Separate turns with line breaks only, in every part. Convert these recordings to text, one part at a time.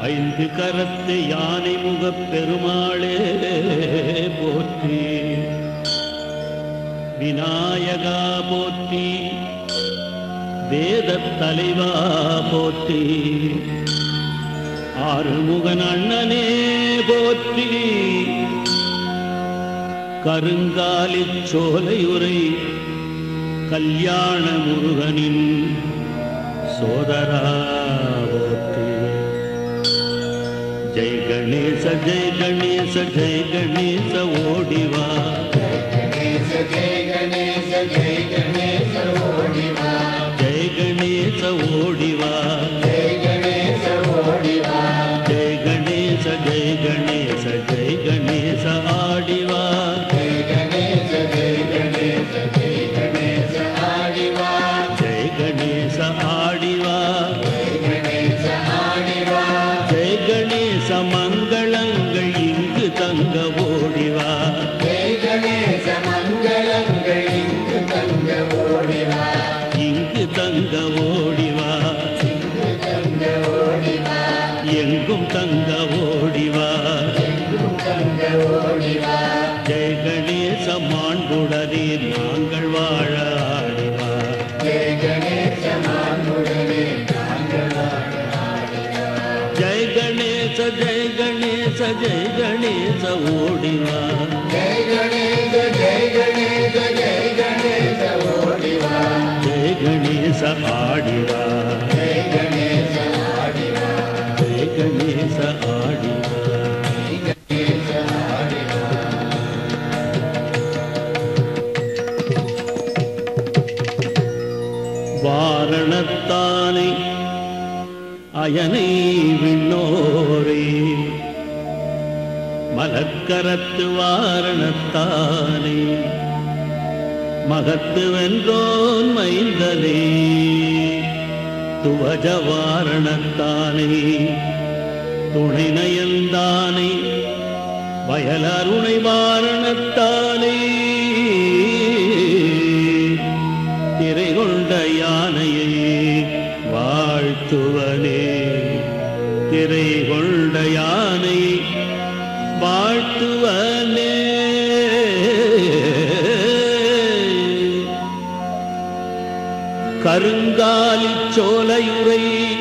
ஐந்து கரத்து யானை முகப் பெருமாளே போற்றி விநாயகா போற்றி வேதத் தலைவா போற்றி ஆறுமுகன் அண்ணனே போற்றி கருங்காலிச் சோலையுரை கல்யாண முருகனின் சோதரா போற்றி ஜெய் கணேச ஜெய் கணேச ஜெய் கணேச ஓடிவா ஜெய் கணேச ஓடிவா ஜெய் கணேச ஜெய் கணேச ஜெய் கணேச ஆடிவா ஜெய் கணேச ஆடிவா ஜெய் கணேச மங்களங்கள் இங்கு தங்க ஓடிவா இங்கு தங்க ஓடிவா எங்கும் தங்க ஓடிவா ஜெய் கணேச மாண்புடனே நாங்கள் வாழ ஆடிவா ஜெய் கணேச ஜெய் கணேச ஜெய் கணேச ஓடிவா ஜெய் கணேச ஆடிவா ஜெய் கணேச ஆடிவா வாரணத்தானை அயனை விண்ணோரே மலக்கரத்து வாரணத்தானே மகத்து வென்றோன் மைந்தனே துவஜ வாரணத்தானே துணை நயந்தானே வயலருணை வாரணத்தானே திரை கொண்ட யானையை வாழ்த்துவனே திரை கொண்ட யானை வாழ்த்துவனே கருங்காலி சோலையுரை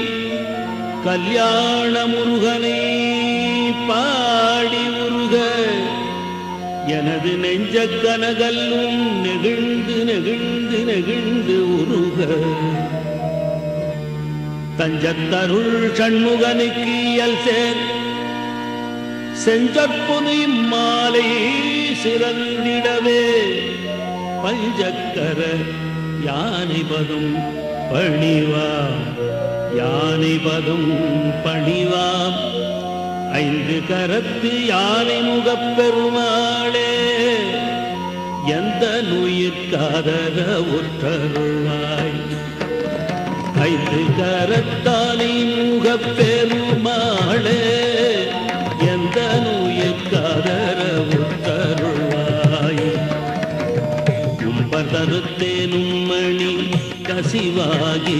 கல்யாண முருகனை பாடி உருக எனது நெஞ்ச கனகல்லும் நெகிழ்ந்து நெகிழ்ந்து நெகிழ்ந்து உருக தஞ்சத்தருள் சண்முகனுக்கு இயல் சேர் செஞ்சற்புனை மாலை சிறந்திடவே பஞ்சக்கர யானை பதும் பணிவாம் யானை பதும் பணிவாம் ஐந்து கரத்து யானை முகப் பெருமாளே எந்த நுயிர்காதர உற்றருளாய் ஐந்து கரத்தானை முகப் பெருமாளே எந்த நுயிர்காதர உற்றருளாய் கும்பதருத்தேனும் மணி கசிவாகி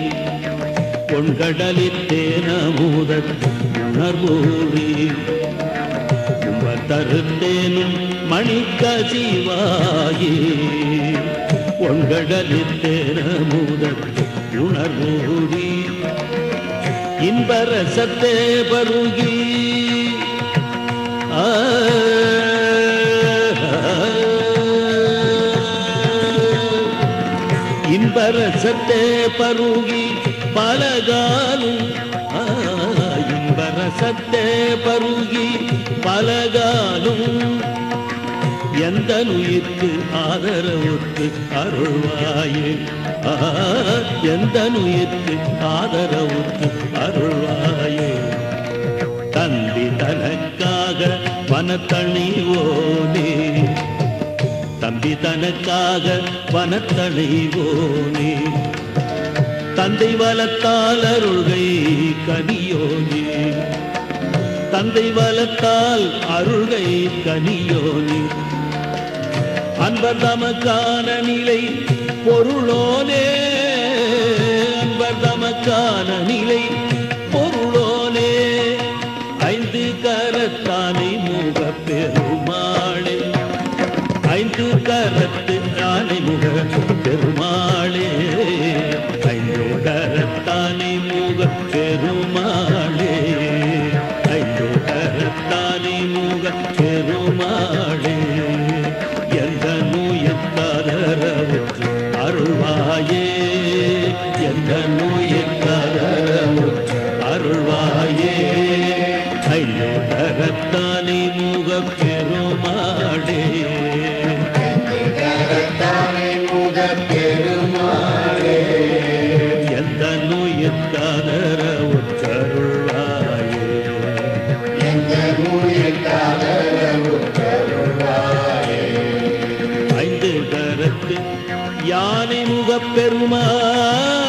பொன்கடலித்தேனமுதற் உணர்வூரி கும்பத்தருத்தேனும் மணி கசிவாகி பொன்கடலித்தேனமுதற் உணர்வூரி இன்பரசத்தே பருகி ஆ இன்பரசத்தே பருகி பலகாலும் ஆ, இன்பரசத்தே பருகி பலகாலும் எந்த நுயிர்க்கு ஆதரவுக்கு அருள்வாயே ஆ, எந்த நுயிர்க்கு ஆதரவுக்கு அருள்வாயே தந்தி தனக்காக வனத்தணிவோனே தம்பி தனக்காக வனத்தணைவோனே தந்தை வளத்தால் அருள்கை கனியோனே தந்தை வளத்தால் அருள்கை கனியோனே அன்பர் தமக்கான நிலை பொருளோனே அன்பர் தமக்கான நிலை பொருளோனே ஐந்து கரத்து யானை முக பெருமாளே ஐந்து கரத்தானை முக பெருமாளே ஐந்து கரத்தானை முக பெருமாளே எந்த நோயத்தாரவுற்று அருள்வாயே எந்த நோயத்தாரவுற்று அருள்வாயே ஐயோ கரத்தானை முக பெருமாளே எந்த நோயத்தாரவுற்றருள்வாயே ஐந்து கரத்து யானை முகப் பெருமாளே